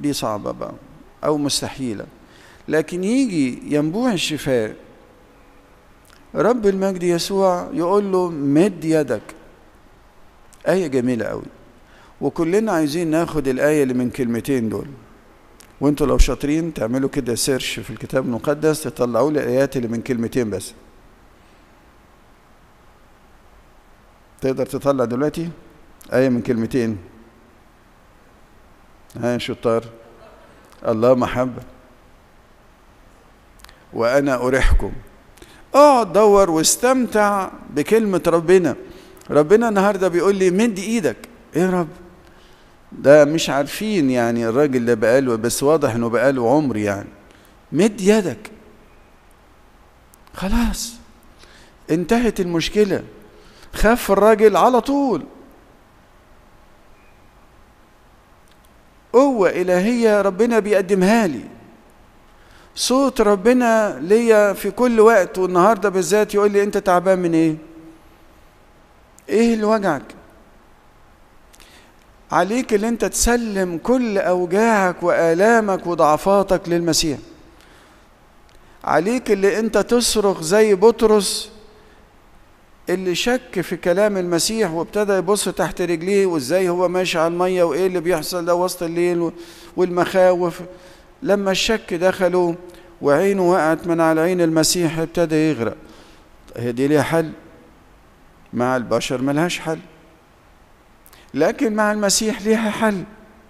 دي صعبة بقى أو مستحيلة لكن يجي ينبوع الشفاء رب المجد يسوع يقول له مد يدك آية جميلة قوي وكلنا عايزين ناخد الآية اللي من كلمتين دول وانتوا لو شاطرين تعملوا كده سيرش في الكتاب المقدس تطلعوا لي الآيات اللي من كلمتين بس تقدر تطلع دلوقتي آية من كلمتين ها شطار الله محبة وأنا أريحكم اقعد دور واستمتع بكلمة ربنا ربنا النهاردة بيقول لي مد ايدك ايه يا رب ده مش عارفين يعني الراجل ده بقاله بس واضح انه بقاله عمر يعني مد يدك خلاص انتهت المشكلة خاف الراجل على طول قوة إلهية ربنا بيقدمها لي صوت ربنا ليا في كل وقت والنهارده بالذات يقول لي انت تعبان من ايه ايه اللي وجعك عليك اللي انت تسلم كل اوجاعك والامك وضعفاتك للمسيح عليك اللي انت تصرخ زي بطرس اللي شك في كلام المسيح وابتدى يبص تحت رجليه وازاي هو ماشي على الميه وايه اللي بيحصل ده وسط الليل والمخاوف لما الشك دخلوا وعينه وقعت من على عين المسيح ابتدى يغرق هي دي ليها حل مع البشر ملهاش حل لكن مع المسيح ليها حل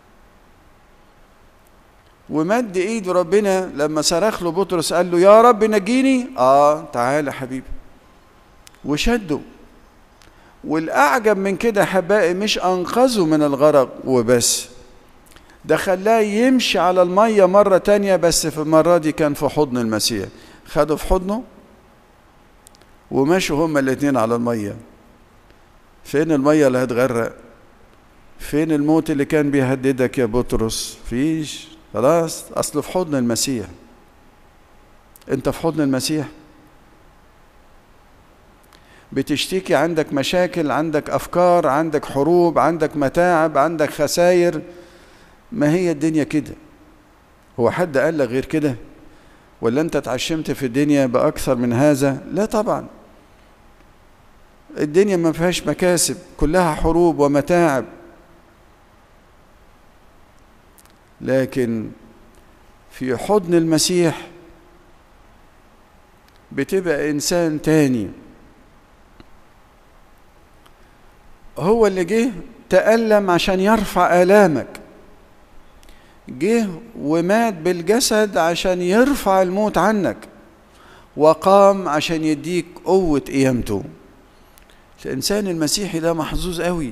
ومد ايد ربنا لما صرخ له بطرس قال له يا رب نجيني اه تعالى حبيبي وشده والاعجب من كده احبائي مش انقذه من الغرق وبس ده خلاه يمشي على المية مرة تانية بس في المرة دي كان في حضن المسيح خده في حضنه ومشوا هما الاتنين على المية فين المية اللي هتغرق فين الموت اللي كان بيهددك يا بطرس فيش خلاص اصله في حضن المسيح انت في حضن المسيح بتشتكي عندك مشاكل عندك افكار عندك حروب عندك متاعب عندك خساير ما هي الدنيا كده هو حد قال لك غير كده ولا انت اتعشمت في الدنيا باكثر من هذا لا طبعا الدنيا ما فيهاش مكاسب كلها حروب ومتاعب لكن في حضن المسيح بتبقى انسان تاني هو اللي جه تألم عشان يرفع آلامك جه ومات بالجسد عشان يرفع الموت عنك وقام عشان يديك قوة قيامته الإنسان المسيحي ده محظوظ قوي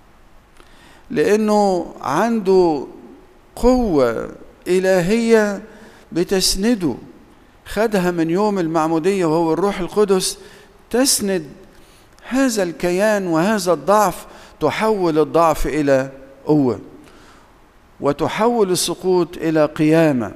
لأنه عنده قوة إلهية بتسنده خدها من يوم المعمودية وهو الروح القدس تسند هذا الكيان وهذا الضعف تحول الضعف إلى قوة وتحول السقوط إلى قيامة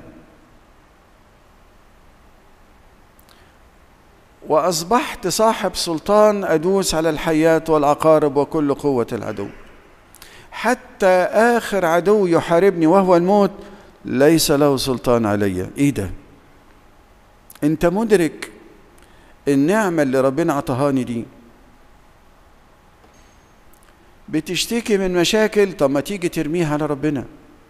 وأصبحت صاحب سلطان أدوس على الحياة والعقارب وكل قوة العدو حتى آخر عدو يحاربني وهو الموت ليس له سلطان علي إيه ده أنت مدرك النعمة اللي ربنا عطهاني دي بتشتكي من مشاكل طب ما تيجي ترميها على ربنا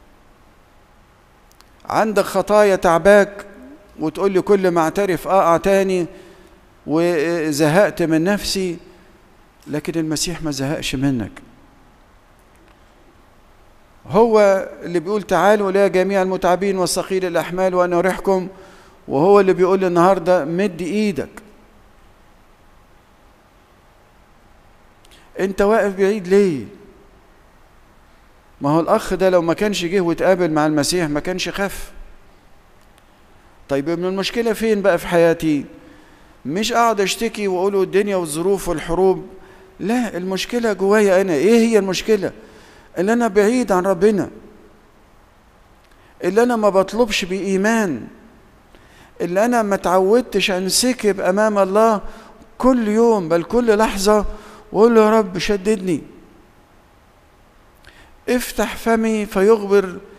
عندك خطايا تعباك وتقول لي كل ما اعترف اقع تاني وزهقت من نفسي لكن المسيح ما زهقش منك هو اللي بيقول تعالوا لا جميع المتعبين والثقيل الاحمال وانا اريحكم وهو اللي بيقول لي النهارده مد ايدك انت واقف بعيد ليه ما هو الاخ ده لو ما كانش جه واتقابل مع المسيح ما كانش خف طيب من المشكلة فين بقى في حياتي مش اقعد اشتكي واقول الدنيا والظروف والحروب لا المشكلة جوايا انا ايه هي المشكلة اللي انا بعيد عن ربنا اللي انا ما بطلبش بايمان اللي انا ما تعودتش انسكب امام الله كل يوم بل كل لحظة واقول له يا رب شددني افتح فمي فيخبر